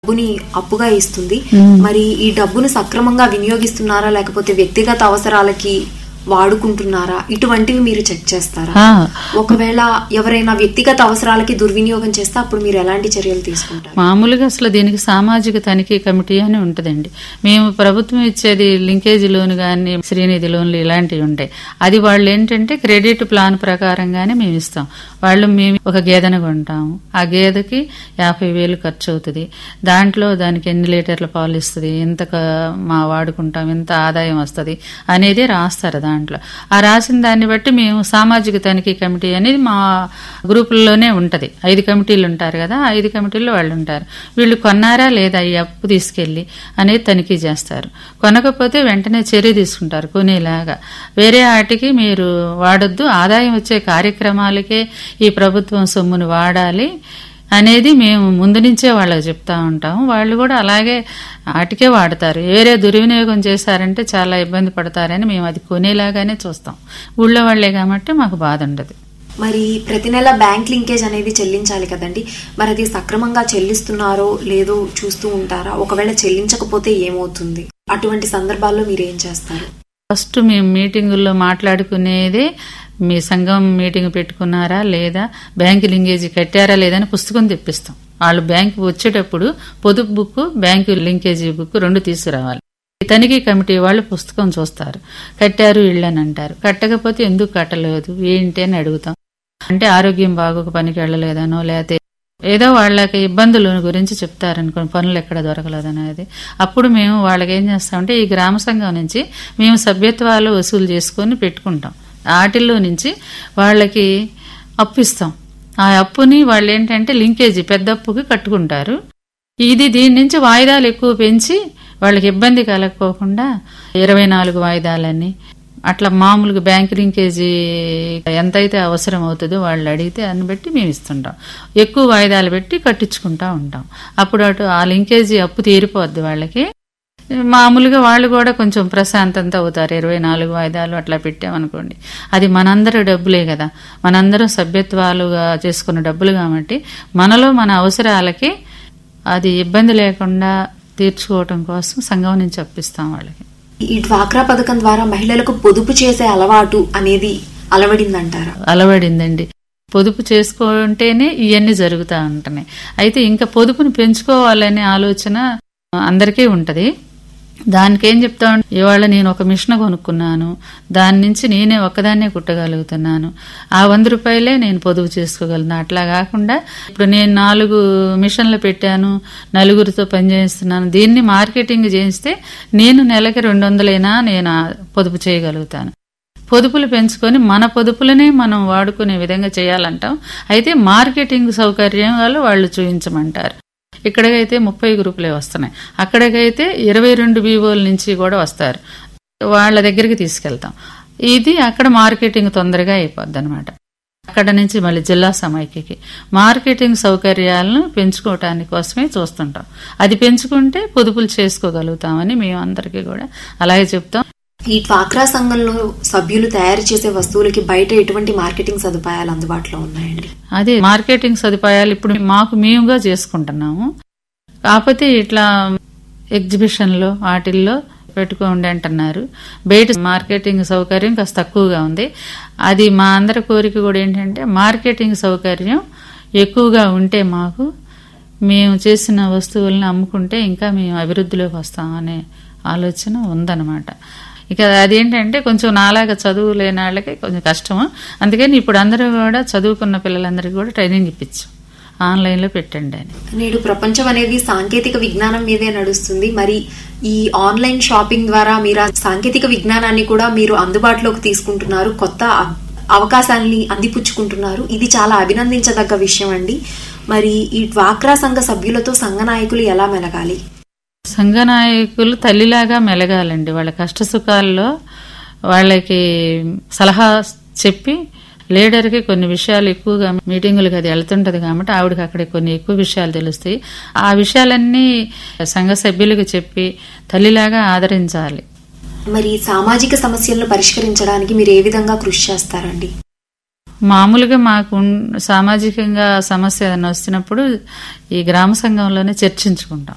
డబ్బుని అప్పుగా ఇస్తుంది మరి ఈ డబ్బును సక్రమంగా వినియోగిస్తున్నారా లేకపోతే వ్యక్తిగత అవసరాలకి వాడుకుంటున్నారా ఇటువంటివి మీరు చెక్ చేస్తారా ఆ, ఒకవేళ ఎవరైనా వ్యక్తిగత అవసరాలకి దుర్వినియోగం చేస్తే అప్పుడు మీరు ఎలాంటి చర్యలు తీసుకుంటారు మామూలుగా అసలు దీనికి సామాజిక తనిఖీ కమిటీ అని ఉంటుందండి మేము ప్రభుత్వం ఇచ్చేది లింకేజ్ లోన్ కానీ శ్రీనిధి లోన్లు ఇలాంటివి ఉంటాయి అది వాళ్ళు ఏంటంటే క్రెడిట్ ప్లాన్ ప్రకారంగానే మేము ఇస్తాం వాళ్ళు మేము ఒక గేదెను కొంటాము ఆ గేదెకి యాభై వేలు ఖర్చు అవుతుంది దాంట్లో దానికి ఎన్ని లీటర్ల పాలు ఇస్తుంది ఎంత క- మా వాడుకుంటాం ఎంత ఆదాయం వస్తుంది అనేది రాస్తారు దాంట్లో ఆ రాసిన దాన్ని బట్టి మేము సామాజిక తనిఖీ కమిటీ అనేది మా గ్రూపుల్లోనే ఉంటది ఐదు కమిటీలు ఉంటారు కదా ఆ ఐదు కమిటీల్లో వాళ్ళు ఉంటారు వీళ్ళు కొన్నారా లేదా ఈ అప్పు తీసుకెళ్లి అనేది తనిఖీ చేస్తారు కొనకపోతే వెంటనే చర్య తీసుకుంటారు కొనేలాగా వేరే వాటికి మీరు వాడొద్దు ఆదాయం వచ్చే కార్యక్రమాలకే ఈ ప్రభుత్వం సొమ్మును వాడాలి అనేది మేము ముందు నుంచే వాళ్ళకి చెప్తా ఉంటాం వాళ్ళు కూడా అలాగే వాటికే వాడతారు వేరే దుర్వినియోగం చేశారంటే చాలా ఇబ్బంది పడతారని మేము అది కొనేలాగానే చూస్తాం ఊళ్ళో వాళ్లే కాబట్టి మాకు బాధ ఉండదు మరి ప్రతి నెల బ్యాంక్ లింకేజ్ అనేది చెల్లించాలి కదండి మరి అది సక్రమంగా చెల్లిస్తున్నారో లేదో చూస్తూ ఉంటారా ఒకవేళ చెల్లించకపోతే ఏమవుతుంది అటువంటి సందర్భాల్లో మీరు ఏం చేస్తారు ఫస్ట్ మేము మీటింగుల్లో మాట్లాడుకునేదే మీ సంఘం మీటింగ్ పెట్టుకున్నారా లేదా బ్యాంకు లింకేజీ కట్టారా లేదా అని పుస్తకం తెప్పిస్తాం వాళ్ళు బ్యాంకు వచ్చేటప్పుడు పొదుపు బుక్ బ్యాంకు లింకేజీ బుక్ రెండు తీసుకురావాలి ఈ తనిఖీ కమిటీ వాళ్ళు పుస్తకం చూస్తారు కట్టారు వీళ్ళని అంటారు కట్టకపోతే ఎందుకు కట్టలేదు ఏంటి అని అడుగుతాం అంటే ఆరోగ్యం బాగోక పనికి వెళ్ళలేదనో లేకపోతే ఏదో వాళ్ళకి ఇబ్బందుల గురించి చెప్తారనుకోండి పనులు ఎక్కడ దొరకలేదనేది అప్పుడు మేము వాళ్ళకి ఏం చేస్తామంటే ఈ గ్రామ సంఘం నుంచి మేము సభ్యత్వాలు వసూలు చేసుకొని పెట్టుకుంటాం వాటిల్లో నుంచి వాళ్ళకి అప్పు ఇస్తాం ఆ అప్పుని వాళ్ళు ఏంటంటే లింకేజీ పెద్ద అప్పుకి కట్టుకుంటారు ఇది దీని నుంచి వాయిదాలు ఎక్కువ పెంచి వాళ్ళకి ఇబ్బంది కలగకోకుండా ఇరవై నాలుగు వాయిదాలని అట్లా మామూలుగా బ్యాంక్ లింకేజీ ఎంతైతే అవసరం అవుతుందో వాళ్ళు అడిగితే దాన్ని బట్టి మేము ఇస్తుంటాం ఎక్కువ వాయిదాలు పెట్టి కట్టించుకుంటా ఉంటాం అప్పుడు అటు ఆ లింకేజీ అప్పు తీరిపోద్ది వాళ్ళకి మామూలుగా వాళ్ళు కూడా కొంచెం ప్రశాంతంతో అవుతారు ఇరవై నాలుగు వాయిదాలు అట్లా పెట్టామనుకోండి అది మనందరి డబ్బులే కదా మనందరం సభ్యత్వాలుగా చేసుకున్న డబ్బులు కాబట్టి మనలో మన అవసరాలకి అది ఇబ్బంది లేకుండా తీర్చుకోవటం కోసం సంఘం నుంచి అప్పిస్తాం వాళ్ళకి ఈ డ్వాక్రా పథకం ద్వారా మహిళలకు పొదుపు చేసే అలవాటు అనేది అలవడిందంటారా అలవడిందండి పొదుపు చేసుకుంటేనే ఇవన్నీ జరుగుతూ ఉంటున్నాయి అయితే ఇంకా పొదుపుని పెంచుకోవాలనే ఆలోచన అందరికీ ఉంటది దానికి ఏం చెప్తా ఉంటే, ఇవాళ నేను ఒక మిషన్ కొనుక్కున్నాను దాని నుంచి నేనే ఒక్కదాన్నే కుట్టగలుగుతున్నాను ఆ వంద రూపాయలే నేను పొదుపు చేసుకోగలను అట్లా కాకుండా ఇప్పుడు నేను నాలుగు మిషన్లు పెట్టాను నలుగురితో పనిచేస్తున్నాను దీన్ని మార్కెటింగ్ చేస్తే నేను నెలకి రెండు వందలైనా నేను ఆ పొదుపు చేయగలుగుతాను పొదుపులు పెంచుకొని మన పొదుపులనే మనం వాడుకునే విధంగా చేయాలంటాం అయితే మార్కెటింగ్ సౌకర్యాలు వాళ్ళు చూపించమంటారు ఇక్కడికైతే ముప్పై గ్రూపులే వస్తున్నాయి అక్కడికైతే ఇరవై రెండు బీవోల నుంచి కూడా వస్తారు వాళ్ళ దగ్గరికి తీసుకెళ్తాం ఇది అక్కడ మార్కెటింగ్ తొందరగా అయిపోద్ది అనమాట అక్కడ నుంచి మళ్ళీ జిల్లా సమైక్యకి మార్కెటింగ్ సౌకర్యాలను పెంచుకోవటానికి కోసమే చూస్తుంటాం అది పెంచుకుంటే పొదుపులు చేసుకోగలుగుతామని మేము అందరికీ కూడా అలాగే చెప్తాం ఈ డ్వాక్రా సంఘంలో సభ్యులు తయారు చేసే వస్తువులకి బయట ఎటువంటి మార్కెటింగ్ సదుపాయాలు అందుబాటులో ఉన్నాయండి అదే మార్కెటింగ్ సదుపాయాలు ఇప్పుడు మాకు మేముగా చేసుకుంటున్నాము కాకపోతే ఇట్లా ఎగ్జిబిషన్లో వాటిల్లో పెట్టుకోండి అంటున్నారు బయట మార్కెటింగ్ సౌకర్యం కాస్త తక్కువగా ఉంది అది మా అందరి కోరిక కూడా ఏంటంటే మార్కెటింగ్ సౌకర్యం ఎక్కువగా ఉంటే మాకు మేము చేసిన వస్తువులను అమ్ముకుంటే ఇంకా మేము అభివృద్ధిలోకి వస్తామనే ఆలోచన ఉందన్నమాట ఇక అదేంటంటే కొంచెం నాలాగా చదువు లేని వాళ్ళకి కొంచెం కష్టము అందుకని ఇప్పుడు అందరూ కూడా చదువుకున్న పిల్లలందరికీ కూడా ట్రైనింగ్ ఇప్పించాం ఆన్లైన్లో పెట్టండి అని నేడు ప్రపంచం అనేది సాంకేతిక విజ్ఞానం మీదే నడుస్తుంది మరి ఈ ఆన్లైన్ షాపింగ్ ద్వారా మీరు ఆ సాంకేతిక విజ్ఞానాన్ని కూడా మీరు అందుబాటులోకి తీసుకుంటున్నారు కొత్త అ- అవకాశాలని అందిపుచ్చుకుంటున్నారు ఇది చాలా అభినందించదగ్గ విషయం అండి మరి ఈ డ్వాక్రా సంఘ సభ్యులతో సంఘ నాయకులు ఎలా మెలగాలి సంఘ నాయకులు తల్లిలాగా మెలగాలండి వాళ్ళ కష్ట సుఖాల్లో వాళ్ళకి సలహా చెప్పి లీడర్కి కొన్ని విషయాలు ఎక్కువగా మీటింగులకు అది వెళ్తుంటది కాబట్టి ఆవిడకి అక్కడ కొన్ని ఎక్కువ విషయాలు తెలుస్తాయి ఆ విషయాలన్నీ సంఘ సభ్యులకు చెప్పి తల్లిలాగా ఆదరించాలి మరి సామాజిక సమస్యలను పరిష్కరించడానికి మీరు ఏ విధంగా కృషి చేస్తారండి మామూలుగా మాకు ఉన్- సామాజికంగా సమస్య ఏదైనా వస్తున్నప్పుడు ఈ గ్రామ సంఘంలోనే చర్చించుకుంటాం